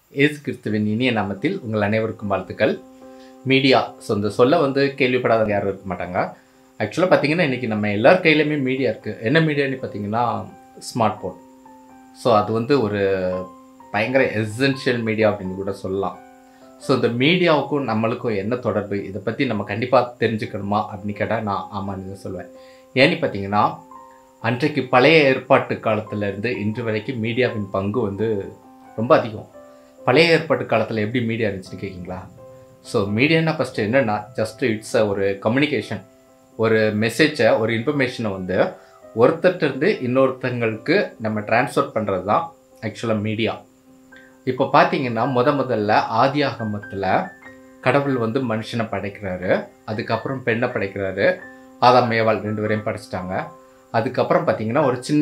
இயேசு கிறிஸ்துவின் இனிய நாமத்தில் உங்கள் அனைவருக்கும் வாழ்த்துக்கள் மீடியா ஸோ இந்த சொல்ல வந்து கேள்விப்படாதவங்க யாரும் இருக்க மாட்டாங்க ஆக்சுவலாக பார்த்தீங்கன்னா இன்றைக்கி நம்ம எல்லார் கையிலையுமே மீடியா இருக்குது என்ன மீடியான்னு பார்த்தீங்கன்னா ஸ்மார்ட் ஃபோன் ஸோ அது வந்து ஒரு பயங்கர எசென்ஷியல் மீடியா அப்படின்னு கூட சொல்லலாம் ஸோ இந்த மீடியாவுக்கும் நம்மளுக்கும் என்ன தொடர்பு இதை பற்றி நம்ம கண்டிப்பாக தெரிஞ்சுக்கணுமா அப்படின்னு கேட்டால் நான் ஆமான்னு தான் சொல்லுவேன் ஏன்னு பார்த்தீங்கன்னா அன்றைக்கு பழைய ஏற்பாட்டு காலத்திலேருந்து இன்று வரைக்கும் மீடியாவின் பங்கு வந்து ரொம்ப அதிகம் பழைய ஏற்பாட்டு காலத்தில் எப்படி மீடியா இருந்துச்சுன்னு கேட்குங்களா ஸோ மீடியானா ஃபஸ்ட்டு என்னென்னா ஜஸ்ட் இட்ஸ் ஒரு கம்யூனிகேஷன் ஒரு மெசேஜை ஒரு இன்ஃபர்மேஷனை வந்து ஒருத்தர்கிட்டருந்து இன்னொருத்தங்களுக்கு நம்ம டிரான்ஸ்ஃபர் பண்ணுறது தான் ஆக்சுவலாக மீடியா இப்போ பார்த்தீங்கன்னா முத முதல்ல ஆதி ஆகமத்தில் கடவுள் வந்து மனுஷனை படைக்கிறாரு அதுக்கப்புறம் பெண்ணை படைக்கிறாரு ஆதாம் ஏவாள் ரெண்டு பேரையும் படைச்சிட்டாங்க அதுக்கப்புறம் பார்த்தீங்கன்னா ஒரு சின்ன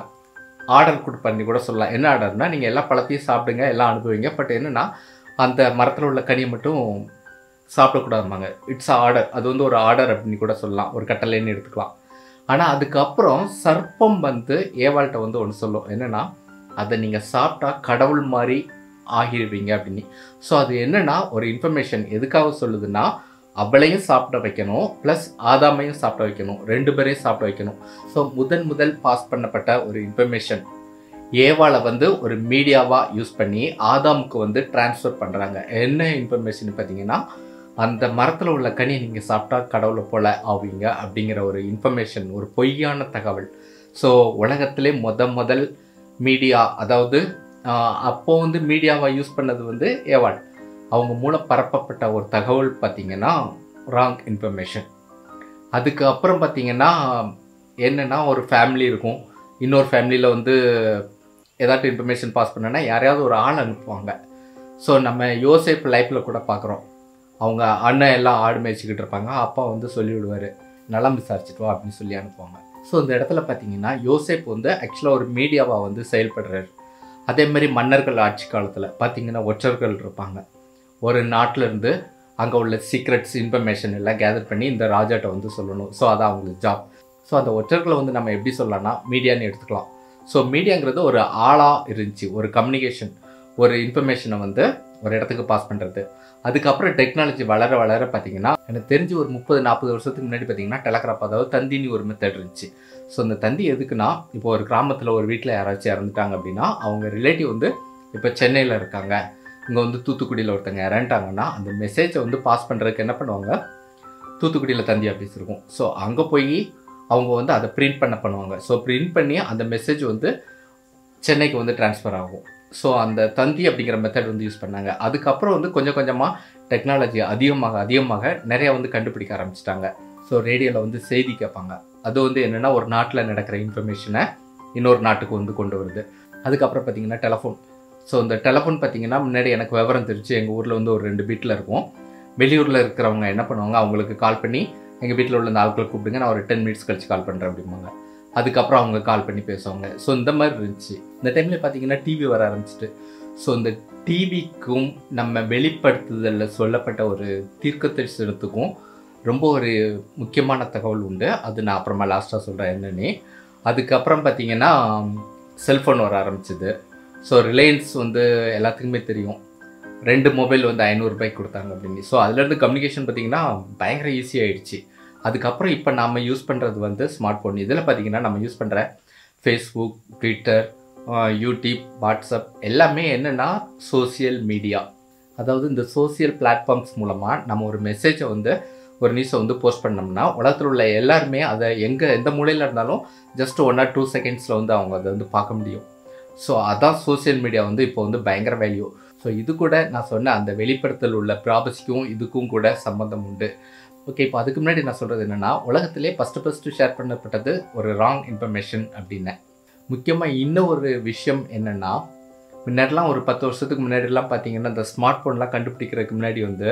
ஆர்டர் கூட பண்ணி கூட சொல்லலாம் என்ன ஆர்டர்னா நீங்கள் எல்லா பழத்தையும் சாப்பிடுங்க எல்லாம் அனுப்புவீங்க பட் என்னென்னா அந்த மரத்தில் உள்ள கனியை மட்டும் சாப்பிடக்கூடாதுமாங்க இட்ஸ் ஆர்டர் அது வந்து ஒரு ஆர்டர் அப்படின்னு கூட சொல்லலாம் ஒரு கட்டளைன்னு எடுத்துக்கலாம் ஆனால் அதுக்கப்புறம் சர்ப்பம் வந்து ஏவாள்கிட்ட வந்து ஒன்று சொல்லும் என்னென்னா அதை நீங்கள் சாப்பிட்டா கடவுள் மாதிரி ஆகிடுவீங்க அப்படின்னு ஸோ அது என்னென்னா ஒரு இன்ஃபர்மேஷன் எதுக்காக சொல்லுதுன்னா அவளையும் சாப்பிட வைக்கணும் ப்ளஸ் ஆதாமையும் சாப்பிட வைக்கணும் ரெண்டு பேரையும் சாப்பிட வைக்கணும் ஸோ முதன் முதல் பாஸ் பண்ணப்பட்ட ஒரு இன்ஃபர்மேஷன் ஏவாளை வந்து ஒரு மீடியாவாக யூஸ் பண்ணி ஆதாமுக்கு வந்து டிரான்ஸ்ஃபர் பண்ணுறாங்க என்ன இன்ஃபர்மேஷன் பார்த்தீங்கன்னா அந்த மரத்தில் உள்ள கனி நீங்கள் சாப்பிட்டா கடவுளை போல ஆவீங்க அப்படிங்கிற ஒரு இன்ஃபர்மேஷன் ஒரு பொய்யான தகவல் ஸோ உலகத்திலே முத முதல் மீடியா அதாவது அப்போ வந்து மீடியாவை யூஸ் பண்ணது வந்து ஏவாள் அவங்க மூலம் பரப்பப்பட்ட ஒரு தகவல் பார்த்தீங்கன்னா ராங் இன்ஃபர்மேஷன் அதுக்கு அப்புறம் பார்த்தீங்கன்னா என்னென்னா ஒரு ஃபேமிலி இருக்கும் இன்னொரு ஃபேமிலியில் வந்து ஏதாட்டும் இன்ஃபர்மேஷன் பாஸ் பண்ணனா யாரையாவது ஒரு ஆள் அனுப்புவாங்க ஸோ நம்ம யோசேப் லைஃப்பில் கூட பார்க்குறோம் அவங்க அண்ணன் எல்லாம் ஆடு மேய்ச்சிக்கிட்டு இருப்பாங்க அப்பா வந்து சொல்லி விடுவார் நலம் விசாரிச்சுட்டு வா அப்படின்னு சொல்லி அனுப்புவாங்க ஸோ இந்த இடத்துல பார்த்தீங்கன்னா யோசேப் வந்து ஆக்சுவலாக ஒரு மீடியாவாக வந்து செயல்படுறாரு அதே மாதிரி மன்னர்கள் ஆட்சி காலத்தில் பார்த்தீங்கன்னா ஒற்றர்கள் இருப்பாங்க ஒரு நாட்டிலேருந்து அங்கே உள்ள சீக்ரெட்ஸ் இன்ஃபர்மேஷன் எல்லாம் கேதர் பண்ணி இந்த ராஜாட்ட வந்து சொல்லணும் ஸோ அதான் அவங்களுக்கு ஜாப் ஸோ அந்த ஒற்றர்களை வந்து நம்ம எப்படி சொல்லலாம்னா மீடியான்னு எடுத்துக்கலாம் ஸோ மீடியாங்கிறது ஒரு ஆளாக இருந்துச்சு ஒரு கம்யூனிகேஷன் ஒரு இன்ஃபர்மேஷனை வந்து ஒரு இடத்துக்கு பாஸ் பண்ணுறது அதுக்கப்புறம் டெக்னாலஜி வளர வளர பார்த்தீங்கன்னா எனக்கு தெரிஞ்சு ஒரு முப்பது நாற்பது வருஷத்துக்கு முன்னாடி பார்த்தீங்கன்னா டெலகிராஃப் அதாவது தந்தினி ஒரு மெத்தட் இருந்துச்சு ஸோ இந்த தந்தி எதுக்குன்னா இப்போ ஒரு கிராமத்தில் ஒரு வீட்டில் யாராச்சும் இறந்துட்டாங்க அப்படின்னா அவங்க ரிலேட்டிவ் வந்து இப்போ சென்னையில் இருக்காங்க இங்கே வந்து தூத்துக்குடியில் ஒருத்தங்க இறந்துட்டாங்கன்னா அந்த மெசேஜை வந்து பாஸ் பண்ணுறதுக்கு என்ன பண்ணுவாங்க தூத்துக்குடியில் தந்தி ஆஃபீஸ் இருக்கும் ஸோ அங்கே போய் அவங்க வந்து அதை பிரிண்ட் பண்ண பண்ணுவாங்க ஸோ பிரிண்ட் பண்ணி அந்த மெசேஜ் வந்து சென்னைக்கு வந்து ட்ரான்ஸ்ஃபர் ஆகும் ஸோ அந்த தந்தி அப்படிங்கிற மெத்தட் வந்து யூஸ் பண்ணாங்க அதுக்கப்புறம் வந்து கொஞ்சம் கொஞ்சமாக டெக்னாலஜி அதிகமாக அதிகமாக நிறையா வந்து கண்டுபிடிக்க ஆரம்பிச்சிட்டாங்க ஸோ ரேடியோவில் வந்து செய்தி கேட்பாங்க அது வந்து என்னென்னா ஒரு நாட்டில் நடக்கிற இன்ஃபர்மேஷனை இன்னொரு நாட்டுக்கு வந்து கொண்டு வருது அதுக்கப்புறம் பார்த்தீங்கன்னா டெலஃபோன் ஸோ இந்த டெலஃபோன் பார்த்தீங்கன்னா முன்னாடி எனக்கு விவரம் தெரிஞ்சு எங்கள் ஊரில் வந்து ஒரு ரெண்டு வீட்டில் இருக்கும் வெளியூரில் இருக்கிறவங்க என்ன பண்ணுவாங்க அவங்களுக்கு கால் பண்ணி எங்கள் வீட்டில் உள்ள இந்த ஆட்களை கூப்பிடுங்க நான் ஒரு டென் மினிட்ஸ் கழிச்சு கால் பண்ணுறேன் அப்படிம்பாங்க அதுக்கப்புறம் அவங்க கால் பண்ணி பேசுவாங்க ஸோ இந்த மாதிரி இருந்துச்சு இந்த டைமில் பார்த்தீங்கன்னா டிவி வர ஆரம்பிச்சிட்டு ஸோ இந்த டிவிக்கும் நம்ம வெளிப்படுத்துதலில் சொல்லப்பட்ட ஒரு தீர்க்க தரிசனத்துக்கும் ரொம்ப ஒரு முக்கியமான தகவல் உண்டு அது நான் அப்புறமா லாஸ்ட்டாக சொல்கிறேன் என்னன்னு அதுக்கப்புறம் பார்த்தீங்கன்னா செல்ஃபோன் வர ஆரம்பிச்சிது ஸோ ரிலையன்ஸ் வந்து எல்லாத்துக்குமே தெரியும் ரெண்டு மொபைல் வந்து ஐநூறுரூபாய்க்கு கொடுத்தாங்க அப்படின்னு ஸோ அதுலேருந்து கம்யூனிகேஷன் பார்த்திங்கன்னா பயங்கர ஈஸியாகிடுச்சு அதுக்கப்புறம் இப்போ நாம் யூஸ் பண்ணுறது வந்து ஸ்மார்ட் ஃபோன் இதில் பார்த்திங்கன்னா நம்ம யூஸ் பண்ணுற ஃபேஸ்புக் ட்விட்டர் யூடியூப் வாட்ஸ்அப் எல்லாமே என்னென்னா சோசியல் மீடியா அதாவது இந்த சோசியல் பிளாட்ஃபார்ம்ஸ் மூலமாக நம்ம ஒரு மெசேஜை வந்து ஒரு நியூஸை வந்து போஸ்ட் பண்ணோம்னா உலகத்தில் உள்ள எல்லாருமே அதை எங்கே எந்த மூலையில் இருந்தாலும் ஜஸ்ட் ஒன் ஆர் டூ செகண்ட்ஸில் வந்து அவங்க அதை வந்து பார்க்க முடியும் ஸோ அதான் சோசியல் மீடியா வந்து இப்போ வந்து பயங்கர வேல்யூ ஸோ இது கூட நான் சொன்ன அந்த வெளிப்படுத்தல் உள்ள ப்ராபஸிக்கும் இதுக்கும் கூட சம்மந்தம் உண்டு ஓகே இப்போ அதுக்கு முன்னாடி நான் சொல்கிறது என்னென்னா உலகத்திலே ஃபஸ்ட்டு ஃபஸ்ட்டு ஷேர் பண்ணப்பட்டது ஒரு ராங் இன்ஃபர்மேஷன் அப்படின்னேன் முக்கியமாக இன்னும் ஒரு விஷயம் என்னென்னா முன்னாடிலாம் ஒரு பத்து வருஷத்துக்கு முன்னாடிலாம் பார்த்தீங்கன்னா இந்த ஸ்மார்ட் ஃபோன்லாம் கண்டுபிடிக்கிறதுக்கு முன்னாடி வந்து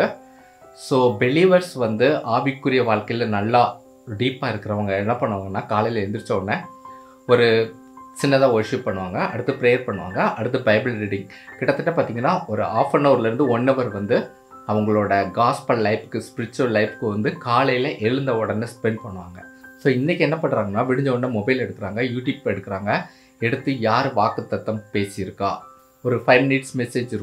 ஸோ பெலிவர்ஸ் வந்து ஆவிக்குரிய வாழ்க்கையில் நல்லா டீப்பாக இருக்கிறவங்க என்ன பண்ணுவாங்கன்னா காலையில் எழுந்திரிச்ச உடனே ஒரு சின்னதாக ஒர்ஷிப் பண்ணுவாங்க அடுத்து ப்ரேயர் பண்ணுவாங்க அடுத்து பைபிள் ரீடிங் கிட்டத்தட்ட பார்த்தீங்கன்னா ஒரு ஆஃப் அன் ஹவர்லேருந்து ஒன் ஹவர் வந்து அவங்களோட காஸ்பல் லைஃப்க்கு ஸ்பிரிச்சுவல் லைஃப்க்கு வந்து காலையில் எழுந்த உடனே ஸ்பெண்ட் பண்ணுவாங்க ஸோ இன்றைக்கி என்ன பண்ணுறாங்கன்னா விடிஞ்ச உடனே மொபைல் எடுக்கிறாங்க யூடியூப் எடுக்கிறாங்க எடுத்து யார் வாக்கு தத்தம் பேசியிருக்கா ஒரு ஃபைவ் மினிட்ஸ் மெசேஜ் இருக்கும்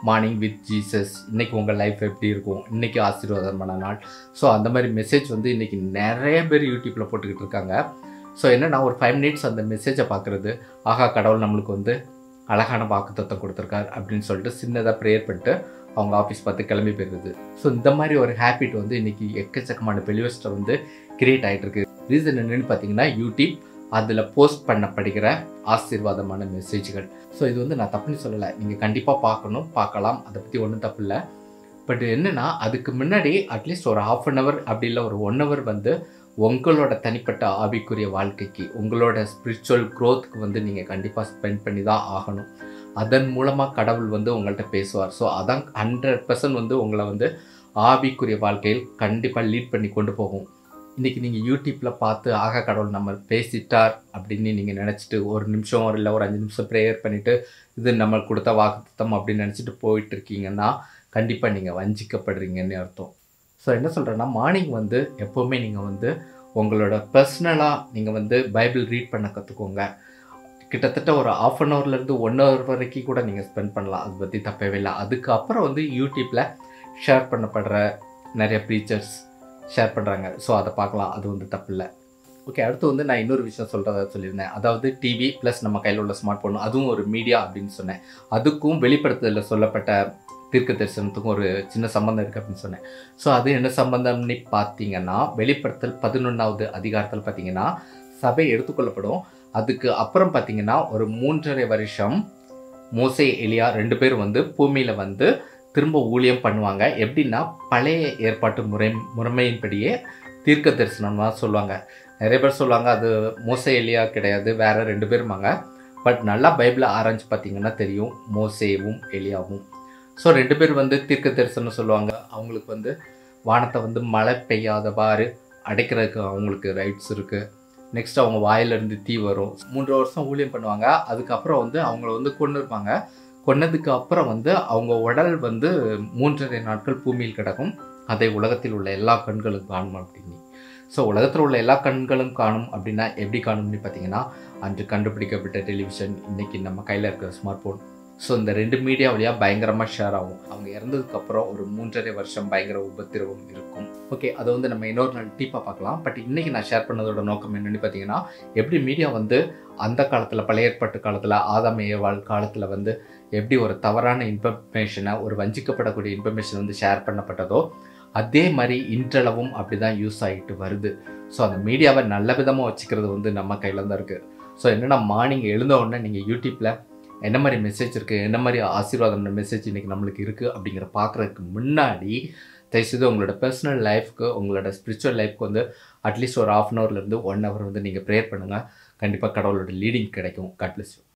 மார்னிங் வித் ஜீசஸ் இன்னைக்கு உங்கள் லைஃப் எப்படி இருக்கும் இன்னைக்கு ஆசீர்வாதமான நாள் ஸோ அந்த மாதிரி மெசேஜ் வந்து இன்னைக்கு நிறைய பேர் யூடியூப்பில் போட்டுக்கிட்டு இருக்காங்க ஸோ என்னன்னா ஒரு ஃபைவ் மினிட்ஸ் அந்த மெசேஜை பார்க்குறது ஆஹா கடவுள் நம்மளுக்கு வந்து அழகான வாக்குத்தத்தம் கொடுத்துருக்கார் அப்படின்னு சொல்லிட்டு சின்னதாக ப்ரேயர் பண்ணிட்டு அவங்க ஆஃபீஸ் பார்த்து கிளம்பி போயிடுது ஸோ இந்த மாதிரி ஒரு ஹேபிட் வந்து இன்னைக்கு எக்கச்சக்கமான பெலிவஸ்ட்டை வந்து கிரியேட் ஆகிட்டு இருக்கு ரீசன் என்னன்னு பார்த்தீங்கன்னா யூடியூப் அதில் போஸ்ட் பண்ணப்படுகிற ஆசீர்வாதமான மெசேஜ்கள் ஸோ இது வந்து நான் தப்புன்னு சொல்லலை நீங்கள் கண்டிப்பாக பார்க்கணும் பார்க்கலாம் அதை பற்றி ஒன்றும் தப்பு இல்லை பட் என்னன்னா அதுக்கு முன்னாடி அட்லீஸ்ட் ஒரு ஹாஃப் அன் ஹவர் அப்படி இல்லை ஒரு ஒன் ஹவர் வந்து உங்களோட தனிப்பட்ட ஆவிக்குரிய வாழ்க்கைக்கு உங்களோட ஸ்பிரிச்சுவல் க்ரோத்துக்கு வந்து நீங்கள் கண்டிப்பாக ஸ்பெண்ட் பண்ணி தான் ஆகணும் அதன் மூலமாக கடவுள் வந்து உங்கள்கிட்ட பேசுவார் ஸோ அதான் ஹண்ட்ரட் பர்சன்ட் வந்து உங்களை வந்து ஆவிக்குரிய வாழ்க்கையில் கண்டிப்பாக லீட் பண்ணி கொண்டு போகும் இன்றைக்கி நீங்கள் யூடியூப்பில் பார்த்து ஆக கடவுள் நம்ம பேசிட்டார் அப்படின்னு நீங்கள் நினச்சிட்டு ஒரு நிமிஷம் இல்லை ஒரு அஞ்சு நிமிஷம் ப்ரேயர் பண்ணிவிட்டு இது நம்மளுக்கு கொடுத்த வாக்குத்தம் அப்படின்னு நினச்சிட்டு போயிட்டு இருக்கீங்கன்னா கண்டிப்பாக நீங்கள் வஞ்சிக்கப்படுறீங்கன்னு அர்த்தம் ஸோ என்ன சொல்கிறேன்னா மார்னிங் வந்து எப்போவுமே நீங்கள் வந்து உங்களோட பர்சனலாக நீங்கள் வந்து பைபிள் ரீட் பண்ண கற்றுக்கோங்க கிட்டத்தட்ட ஒரு ஆஃப் அன் ஹவர்லேருந்து ஒன் ஹவர் வரைக்கும் கூட நீங்கள் ஸ்பெண்ட் பண்ணலாம் அதை பற்றி தப்பவே இல்லை அதுக்கப்புறம் வந்து யூடியூப்பில் ஷேர் பண்ணப்படுற நிறைய ப்ரீச்சர்ஸ் ஷேர் பண்ணுறாங்க ஸோ அதை பார்க்கலாம் அது வந்து தப்பு இல்லை ஓகே அடுத்து வந்து நான் இன்னொரு விஷயம் சொல்கிறதா சொல்லியிருந்தேன் அதாவது டிவி ப்ளஸ் நம்ம கையில் உள்ள ஸ்மார்ட் ஃபோன் அதுவும் ஒரு மீடியா அப்படின்னு சொன்னேன் அதுக்கும் வெளிப்படுத்துதலில் சொல்லப்பட்ட தீர்க்க தரிசனத்துக்கும் ஒரு சின்ன சம்பந்தம் இருக்குது அப்படின்னு சொன்னேன் ஸோ அது என்ன சம்பந்தம்னு பார்த்தீங்கன்னா வெளிப்படுத்தல் பதினொன்றாவது அதிகாரத்தில் பார்த்தீங்கன்னா சபை எடுத்துக்கொள்ளப்படும் அதுக்கு அப்புறம் பார்த்தீங்கன்னா ஒரு மூன்றரை வருஷம் மோசே எலியா ரெண்டு பேரும் வந்து பூமியில் வந்து திரும்ப ஊழியம் பண்ணுவாங்க எப்படின்னா பழைய ஏற்பாட்டு முறை முறைமையின்படியே தீர்க்க தரிசனமாக சொல்லுவாங்க நிறைய பேர் சொல்லுவாங்க அது மோசே எலியா கிடையாது வேற ரெண்டு பேருமாங்க பட் நல்லா பைபிளை ஆராய்ச்சி பார்த்தீங்கன்னா தெரியும் மோசேவும் எலியாவும் ஸோ ரெண்டு பேர் வந்து தீர்க்க தரிசனம் சொல்லுவாங்க அவங்களுக்கு வந்து வானத்தை வந்து மழை பெய்யாதவாறு அடைக்கிறதுக்கு அவங்களுக்கு ரைட்ஸ் இருக்குது நெக்ஸ்ட் அவங்க வாயிலிருந்து தீ வரும் மூன்று வருஷம் ஊழியம் பண்ணுவாங்க அதுக்கப்புறம் வந்து அவங்கள வந்து கொண்டு இருப்பாங்க கொன்னதுக்கு அப்புறம் வந்து அவங்க உடல் வந்து மூன்றரை நாட்கள் பூமியில் கிடக்கும் அதை உலகத்தில் உள்ள எல்லா கண்களும் காணும் அப்படின்னு ஸோ உலகத்தில் உள்ள எல்லா கண்களும் காணும் அப்படின்னா எப்படி காணும்னு பார்த்தீங்கன்னா அன்று கண்டுபிடிக்கப்பட்ட டெலிவிஷன் இன்னைக்கு நம்ம கையில் இருக்கிற ஸ்மார்ட் ஃபோன் ஸோ இந்த ரெண்டு மீடியா வழியாக பயங்கரமாக ஷேர் ஆகும் அவங்க இறந்ததுக்கப்புறம் ஒரு மூன்றரை வருஷம் பயங்கர உபத்திரவம் இருக்கும் ஓகே அதை வந்து நம்ம இன்னொரு நாள் டீப்பாக பார்க்கலாம் பட் இன்றைக்கி நான் ஷேர் பண்ணதோட நோக்கம் என்னென்னு பார்த்தீங்கன்னா எப்படி மீடியா வந்து அந்த காலத்தில் பழைய ஏற்பாட்டு காலத்தில் ஆதாம் ஏவாள் காலத்தில் வந்து எப்படி ஒரு தவறான இன்ஃபர்மேஷனை ஒரு வஞ்சிக்கப்படக்கூடிய இன்ஃபர்மேஷன் வந்து ஷேர் பண்ணப்பட்டதோ அதே மாதிரி இன்றளவும் அப்படி தான் யூஸ் ஆகிட்டு வருது ஸோ அந்த மீடியாவை நல்ல விதமாக வச்சுக்கிறது வந்து நம்ம கையில் தான் இருக்குது ஸோ என்னென்னா மார்னிங் எழுந்த உடனே நீங்கள் யூடியூப்பில் என்ன மாதிரி மெசேஜ் இருக்குது என்ன மாதிரி ஆசீர்வாதம் மெசேஜ் இன்றைக்கி நம்மளுக்கு இருக்குது அப்படிங்கிற பார்க்குறதுக்கு முன்னாடி தயவுசெய்து உங்களோட பர்சனல் லைஃப்க்கு உங்களோட ஸ்பிரிச்சுவல் லைஃப்க்கு வந்து அட்லீஸ்ட் ஒரு ஆஃப் அன் ஹவர்லேருந்து ஒன் ஹவர் வந்து நீங்கள் ப்ரேயர் பண்ணுங்கள் கண்டிப்பாக கடவுளோட லீடிங் கிடைக்கும் காட் பிளஸ் யூ